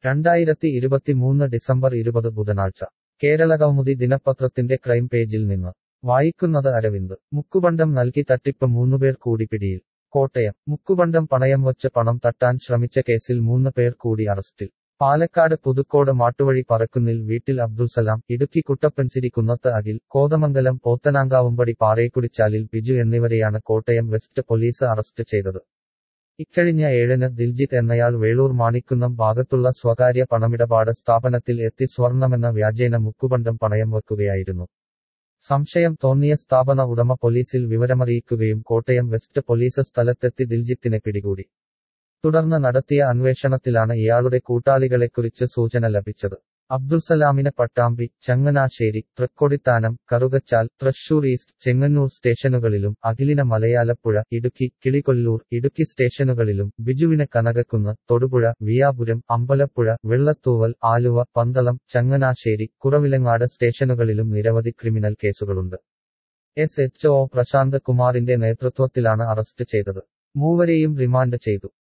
രണ്ടായിരത്തി ഇരുപത്തിമൂന്ന് ഡിസംബർ ഇരുപത് ബുധനാഴ്ച കേരളകൗമുദി ദിനപത്രത്തിന്റെ ക്രൈം പേജിൽ നിന്ന് വായിക്കുന്നത് അരവിന്ദ് മുക്കുബണ്ടം നൽകി തട്ടിപ്പ് മൂന്നുപേർ കൂടി പിടിയിൽ കോട്ടയം മുക്കുബണ്ടം പണയം വച്ച് പണം തട്ടാൻ ശ്രമിച്ച കേസിൽ മൂന്ന് പേർ കൂടി അറസ്റ്റിൽ പാലക്കാട് പുതുക്കോട് മാട്ടുവഴി പറക്കുന്നിൽ വീട്ടിൽ അബ്ദുൾസലാം ഇടുക്കി കുട്ടപ്പൻസിരി കുന്നത്ത് അഖിൽ കോതമംഗലം പോത്തനാങ്കാവുംപടി പാറേക്കുടിച്ചാലിൽ ബിജു എന്നിവരെയാണ് കോട്ടയം വെസ്റ്റ് പോലീസ് അറസ്റ്റ് ചെയ്തത് ഇക്കഴിഞ്ഞ ഏഴിന് ദിൽജിത്ത് എന്നയാൾ വേളൂർ മാണിക്കുന്നം ഭാഗത്തുള്ള സ്വകാര്യ പണമിടപാട് സ്ഥാപനത്തിൽ എത്തി സ്വർണമെന്ന വ്യാജേന മുക്കുബണ്ടം പണയം വെക്കുകയായിരുന്നു സംശയം തോന്നിയ സ്ഥാപന ഉടമ പോലീസിൽ വിവരമറിയിക്കുകയും കോട്ടയം വെസ്റ്റ് പോലീസ് സ്ഥലത്തെത്തി ദിൽജിത്തിനെ പിടികൂടി തുടർന്ന് നടത്തിയ അന്വേഷണത്തിലാണ് ഇയാളുടെ കൂട്ടാളികളെക്കുറിച്ച് സൂചന ലഭിച്ചത് അബ്ദുൾസലാമിന് പട്ടാമ്പി ചങ്ങനാശ്ശേരി തൃക്കൊടിത്താനം കറുകച്ചാൽ തൃശൂർ ഈസ്റ്റ് ചെങ്ങന്നൂർ സ്റ്റേഷനുകളിലും അഖിലിന് മലയാലപ്പുഴ ഇടുക്കി കിളികൊല്ലൂർ ഇടുക്കി സ്റ്റേഷനുകളിലും ബിജുവിന് കനകക്കുന്ന് തൊടുപുഴ വിയാപുരം അമ്പലപ്പുഴ വെള്ളത്തൂവൽ ആലുവ പന്തളം ചങ്ങനാശ്ശേരി കുറവിലങ്ങാട് സ്റ്റേഷനുകളിലും നിരവധി ക്രിമിനൽ കേസുകളുണ്ട് എസ് എച്ച് ഒ പ്രശാന്ത് കുമാറിന്റെ നേതൃത്വത്തിലാണ് അറസ്റ്റ് ചെയ്തത് മൂവരെയും റിമാൻഡ് ചെയ്തു